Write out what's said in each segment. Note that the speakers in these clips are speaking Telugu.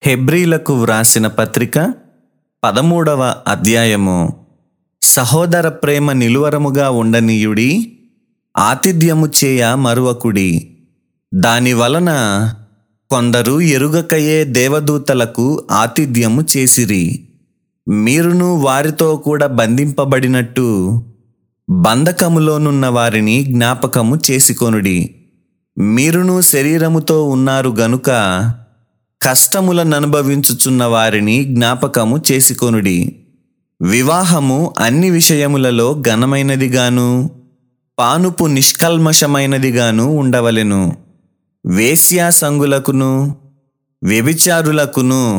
హెబ్రీలకు వ్రాసిన పత్రిక పదమూడవ అధ్యాయము సహోదర ప్రేమ నిలువరముగా ఉండనీయుడి ఆతిథ్యము చేయ మరువకుడి దాని వలన కొందరు ఎరుగకయే దేవదూతలకు ఆతిథ్యము చేసిరి మీరును వారితో కూడా బంధింపబడినట్టు బంధకములోనున్న వారిని జ్ఞాపకము చేసుకొనుడి మీరును శరీరముతో ఉన్నారు గనుక కష్టములను అనుభవించుచున్న వారిని జ్ఞాపకము చేసుకొనుడి వివాహము అన్ని విషయములలో ఘనమైనదిగాను పానుపు నిష్కల్మషమైనదిగాను ఉండవలెను వేశ్యాసంగులకును వ్యభిచారులకును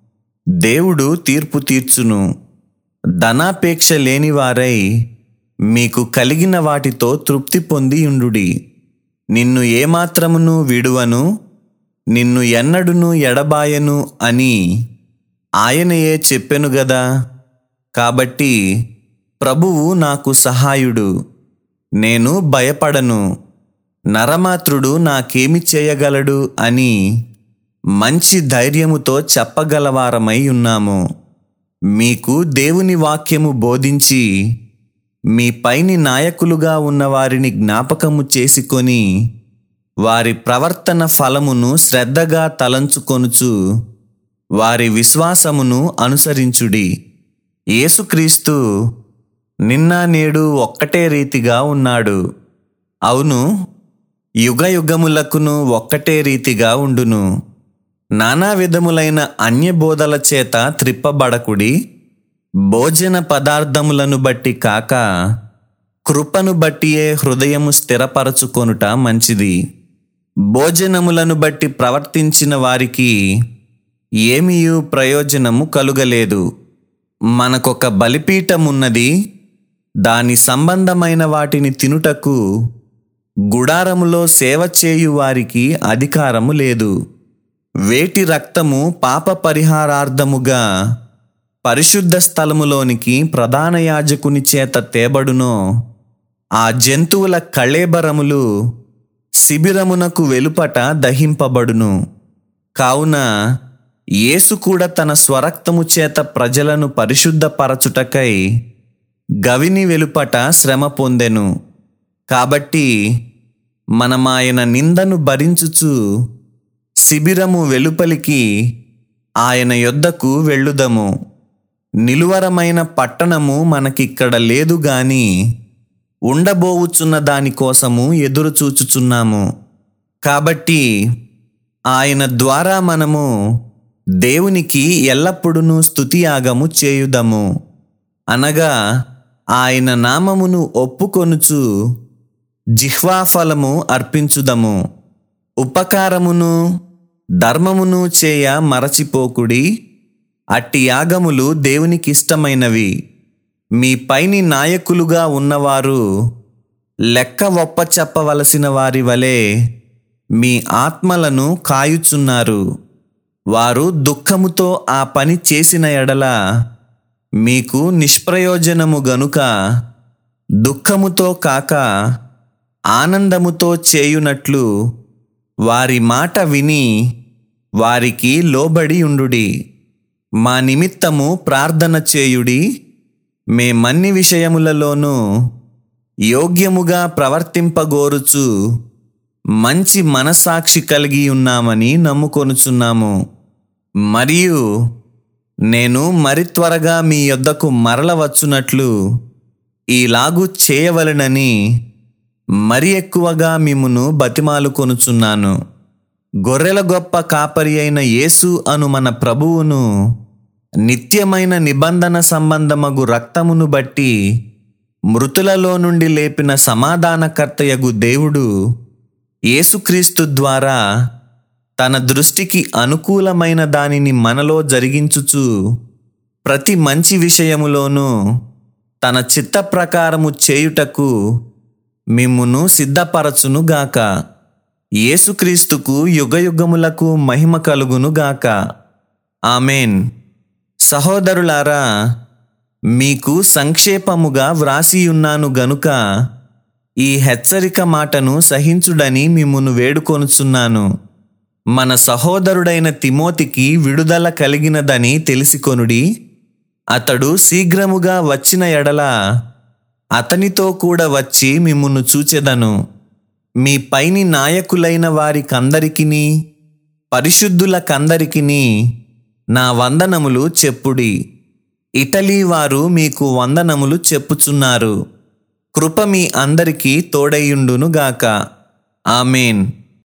దేవుడు తీర్పు తీర్చును ధనాపేక్ష లేనివారై మీకు కలిగిన వాటితో తృప్తి పొంది ఉండుడి నిన్ను ఏమాత్రమును విడువను నిన్ను ఎన్నడును ఎడబాయను అని ఆయనయే చెప్పెను గదా కాబట్టి ప్రభువు నాకు సహాయుడు నేను భయపడను నరమాత్రుడు నాకేమి చేయగలడు అని మంచి ధైర్యముతో చెప్పగలవారమై ఉన్నాము మీకు దేవుని వాక్యము బోధించి మీ పైని నాయకులుగా ఉన్న వారిని జ్ఞాపకము చేసుకొని వారి ప్రవర్తన ఫలమును శ్రద్ధగా తలంచుకొనుచు వారి విశ్వాసమును అనుసరించుడి యేసుక్రీస్తు నిన్న నేడు ఒక్కటే రీతిగా ఉన్నాడు అవును యుగ యుగములకును ఒక్కటే రీతిగా ఉండును నానా విధములైన అన్యబోధల చేత త్రిప్పబడకుడి భోజన పదార్థములను బట్టి కాక కృపను బట్టియే హృదయము స్థిరపరచుకొనుట మంచిది భోజనములను బట్టి ప్రవర్తించిన వారికి ఏమీయూ ప్రయోజనము కలుగలేదు మనకొక బలిపీఠమున్నది దాని సంబంధమైన వాటిని తినుటకు గుడారములో సేవ చేయు వారికి అధికారము లేదు వేటి రక్తము పాప పరిహారార్థముగా పరిశుద్ధ స్థలములోనికి ప్రధాన యాజకుని చేత తేబడునో ఆ జంతువుల కళేబరములు శిబిరమునకు వెలుపట దహింపబడును కావున యేసు కూడా తన స్వరక్తము చేత ప్రజలను పరిశుద్ధపరచుటకై గవిని వెలుపట శ్రమ పొందెను కాబట్టి మనమాయన నిందను భరించుచు శిబిరము వెలుపలికి ఆయన యొద్దకు వెళ్ళుదము నిలువరమైన పట్టణము మనకిక్కడ లేదు గాని ఉండబోవుచున్న దానికోసము ఎదురు చూచుచున్నాము కాబట్టి ఆయన ద్వారా మనము దేవునికి ఎల్లప్పుడూ స్తుతియాగము చేయుదము అనగా ఆయన నామమును ఒప్పుకొనుచు జిహ్వాఫలము అర్పించుదము ఉపకారమును ధర్మమును చేయ మరచిపోకుడి అట్టి యాగములు దేవునికిష్టమైనవి మీ పైని నాయకులుగా ఉన్నవారు లెక్క ఒప్ప చెప్పవలసిన వారి వలె మీ ఆత్మలను కాయుచున్నారు వారు దుఃఖముతో ఆ పని చేసిన ఎడల మీకు నిష్ప్రయోజనము గనుక దుఃఖముతో కాక ఆనందముతో చేయునట్లు వారి మాట విని వారికి లోబడి ఉండుడి మా నిమిత్తము ప్రార్థన చేయుడి మేమన్ని విషయములలోనూ యోగ్యముగా ప్రవర్తింపగోరుచు మంచి మనసాక్షి కలిగి ఉన్నామని నమ్ముకొనుచున్నాము మరియు నేను మరి త్వరగా మీ యొద్దకు మరల వచ్చునట్లు ఈలాగు చేయవలెనని మరి ఎక్కువగా మిమ్మును బతిమాలు కొనుచున్నాను గొర్రెల గొప్ప కాపరి అయిన యేసు అను మన ప్రభువును నిత్యమైన నిబంధన సంబంధమగు రక్తమును బట్టి మృతులలో నుండి లేపిన సమాధానకర్తయగు దేవుడు యేసుక్రీస్తు ద్వారా తన దృష్టికి అనుకూలమైన దానిని మనలో జరిగించుచు ప్రతి మంచి విషయములోనూ తన చిత్త ప్రకారము చేయుటకు మిమ్మును సిద్ధపరచునుగాక యేసుక్రీస్తుకు యుగయుగములకు మహిమ కలుగునుగాక ఆమెన్ సహోదరులారా మీకు సంక్షేపముగా వ్రాసియున్నాను గనుక ఈ హెచ్చరిక మాటను సహించుడని మిమ్మును వేడుకొనుచున్నాను మన సహోదరుడైన తిమోతికి విడుదల కలిగినదని తెలిసికొనుడి అతడు శీఘ్రముగా వచ్చిన ఎడల అతనితో కూడా వచ్చి మిమ్మును చూచెదను మీ పైని నాయకులైన వారికందరికిని పరిశుద్ధులకందరికిని నా వందనములు చెప్పుడి ఇటలీ వారు మీకు వందనములు చెప్పుచున్నారు కృప మీ అందరికీ తోడయుండునుగాక ఆమెన్